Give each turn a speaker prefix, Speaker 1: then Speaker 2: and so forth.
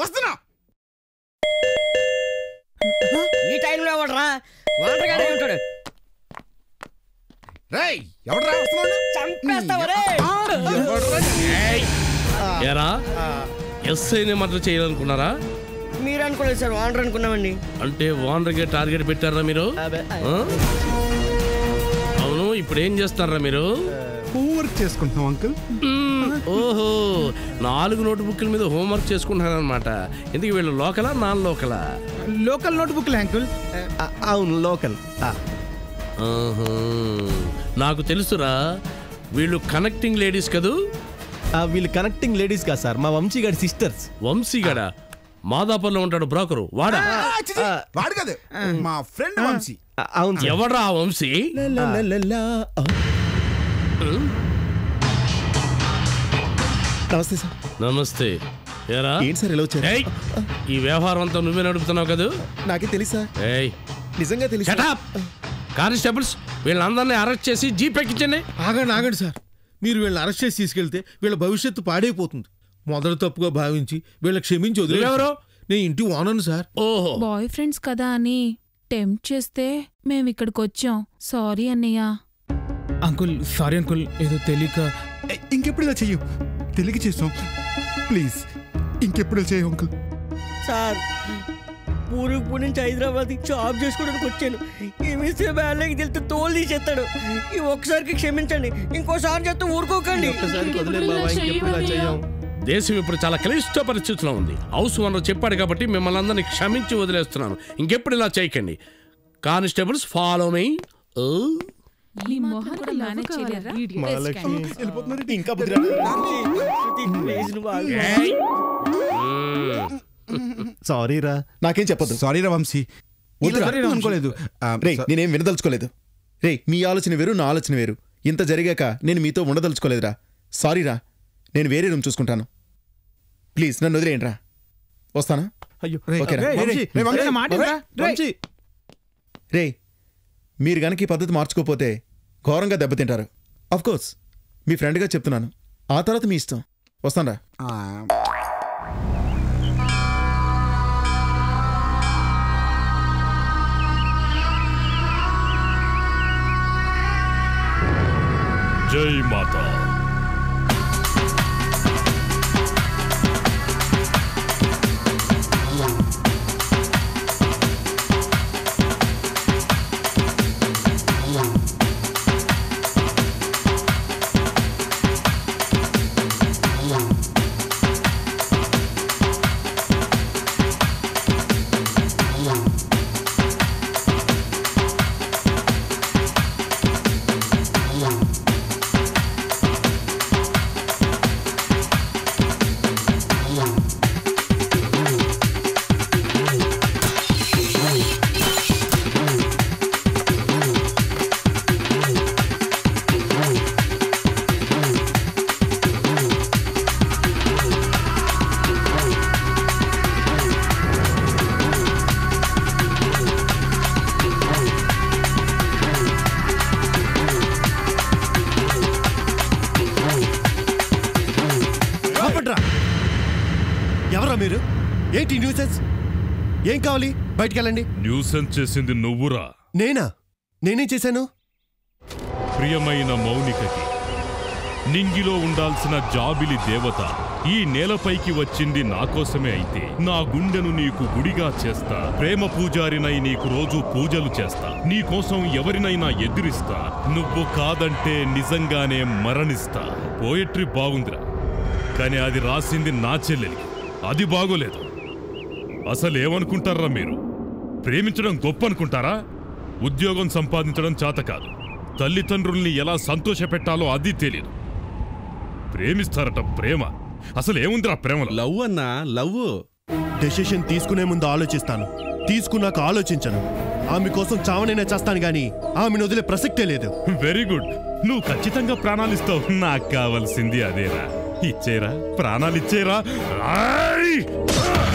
Speaker 1: వస్తున్నా
Speaker 2: ఈ టైంలో ఎవడరా వాటర్గాడే ఉంటాడు
Speaker 1: రేయ్ ఎవడ్రా వస్తున్నాడు
Speaker 2: చంపేస్తావు రే
Speaker 3: ఎరా ఎస్ఐని మర్డర్ చేయాలనుకున్నారా
Speaker 2: మీరు అనుకోలేదు సార్ వాటర్ అనుకున్నామండి
Speaker 3: అంటే ఓనర్కి టార్గెట్ పెట్టారా మీరు ఆ? అవును ఇప్పుడు ఏం చేస్తారా మీరు
Speaker 1: హోంవర్క్ చేసుకుంటున్నాం అంకుల్
Speaker 3: మ్మ్. ఓహో నాలుగు నోట్ బుక్ల మీద హోంవర్క్ చేసుకుంటున్నారనమాట ఎందుకు వీళ్ళు లోకలా నాన్ లోకలా
Speaker 1: లోకల్ నోట్ బుక్లే అంకుల్
Speaker 4: అవును లోకల్
Speaker 3: ఆహా. నాకు తెలుసురా వీళ్ళు కనెక్టింగ్ లేడీస్ కదూ
Speaker 4: వీళ్ళు కనెక్టింగ్ లేడీస్ కాదు సార్ మా వంశీ గారి సిస్టర్స్
Speaker 3: వంశీగడ మాదాపూర్లో ఉంటాడు బ్రోకరు వాడా
Speaker 1: వాడు కాదు మా ఫ్రెండ్ వంశీ
Speaker 4: అవును సార్
Speaker 3: ఎవడ్రా ఆ వంశీ
Speaker 4: నమస్తే సార్
Speaker 3: నమస్తే ఏరా
Speaker 4: ఏంటి సార్ ఎలా వచ్చారు
Speaker 3: ఏయ్, ఈ వ్యవహారం అంతా నువ్వే నడుపుతున్నావు కదూ
Speaker 4: నాకే తెలుసు సార్
Speaker 3: ఏయ్
Speaker 4: నిజంగా తెలుసు
Speaker 3: షటప్ కానిస్టేబుల్స్ వీళ్ళందరినీ అరెస్ట్ చేసి జీప్ ఎక్కించండి
Speaker 5: ఆగండి ఆగండి సార్ మీరు వీళ్ళని అరెస్ట్ చేసి తీసుకెళ్తే వీళ్ళ భవిష్యత్తు పాడైపోతుంది మొదటి తప్పుగా భావించి వీళ్ళ క్షమించి వదిలేరు
Speaker 3: నువ్వెవరు?
Speaker 5: నేను ఇంటి ఓనను సార్
Speaker 3: ఓహో
Speaker 6: బాయ్ ఫ్రెండ్స్ కదా అని టెంప్ట్ చేస్తే మేము ఇక్కడికి వచ్చాం సారీ అన్నయ్య
Speaker 7: అంకుల్ సారీ అంకుల్ ఏదో తెలియక
Speaker 1: ఏ, ఇంకెప్పుడు ఇలా చెయ్యం తెలిగి చేస్తాం ప్లీజ్ ఇంకెప్పుడు ఇలా చెయ్యం అంకుల్
Speaker 2: సార్ పూరుకు నుంచి హైదరాబాద్ జాబ్ చేసుకోవడానికి వచ్చాను ఈ విషయం బ్యాలకి తెలితే తోలు తీసేస్తాడు ఈ ఒక్కసారికి క్షమించండి ఇంకోసారి చేస్తే ఊరుకోకండి
Speaker 4: ఒక్కసారి వదిలే బాబా ఇంకెప్పుడు ఇలా చెయ్యం
Speaker 3: దేశం ఇప్పుడు చాలా క్లిష్ట పరిస్థితిలో ఉంది హౌస్ ఓనర్ చెప్పాడు కాబట్టి మిమ్మల్ని అందరినీ క్షమించి వదిలేస్తున్నాను ఇంకెప్పుడు ఇలా చేయకండి కానిస్టేబుల్స్ ఫాలో మీ
Speaker 6: ఈ మొహం కూడా మేనేజ్ చేయలేరా
Speaker 4: మహాలక్ష్మి ఇంకా బుద్ధి
Speaker 2: ప్లీజ్ నువ్వు ఆగు.
Speaker 4: సారీ రా నాకేం చెప్పదు
Speaker 1: సారీ రా వంశీ
Speaker 4: వద్దురా.
Speaker 1: ఇలా అనుకోలేదు ఆ,
Speaker 4: రే
Speaker 1: స-
Speaker 4: నేనేం వినదలుచుకోలేదు రే మీ ఆలోచన వేరు నా ఆలోచన వేరు ఇంత జరిగాక నేను మీతో ఉండదలుచుకోలేదురా సారీ రా నేను వేరే రూమ్ చూసుకుంటాను ప్లీజ్ నన్ను వదిలేయండి రా వస్తానా అయ్యో ఓకేరా
Speaker 1: వంశీ, రే, వంశీ, నా మాట వినరా? రే.
Speaker 4: రే మీరు గనక ఈ పద్ధతి మార్చుకోపోతే ఘోరంగా దెబ్బతింటారు అఫ్ కోర్స్ మీ ఫ్రెండ్గా చెప్తున్నాను ఆ తర్వాత మీ ఇష్టం వస్తానరా
Speaker 1: ఆ,
Speaker 8: జై మాతా
Speaker 4: ఆపండ్రా. ఎవరా మీరు ఏంటి న్యూసెన్స్ ఏం కావాలి బయటికి వెళ్ళండి
Speaker 8: న్యూసెన్స్ చేసింది నువ్వురా
Speaker 4: నేనా నేనేం చేశాను
Speaker 8: ప్రియమైన మౌనికకి నింగిలో ఉండాల్సిన జాబిలి దేవత ఈ నేలపైకి వచ్చింది నా కోసమే అయితే నా గుండెను నీకు గుడిగా చేస్తా ప్రేమ పూజారినై నీకు రోజు పూజలు చేస్తా నీ కోసం ఎవరినైనా ఎదిరిస్తా నువ్వు కాదంటే నిజంగానే మరణిస్తా పోయట్రీ బాగుందిరా కానీ అది రాసింది నా చెల్లెలికి అది బాగోలేదు అసలు ఏమనుకుంటారా మీరు ప్రేమించడం గొప్ప అనుకుంటారా ఉద్యోగం సంపాదించడం చేత కాదు తల్లిదండ్రుల్ని ఎలా సంతోషపెట్టాలో అది తెలియదు ప్రేమిస్తారట ప్రేమ అసలు ఏముందిరా ప్రేమలో
Speaker 9: లవ్ అన్నా లవ్
Speaker 4: డెసిషన్ తీసుకునే ముందు ఆలోచిస్తాను తీసుకున్నాక ఆలోచించను ఆమె కోసం చావనైనా చేస్తాను గాని ఆమెను వదిలే ప్రసక్తే లేదు
Speaker 8: వెరీ గుడ్ నువ్వు ఖచ్చితంగా ప్రాణాలిస్తావు నాకు కావాల్సింది అదేరా ఇచ్చేరా ప్రాణాలు ఇచ్చేరా ఆయ్!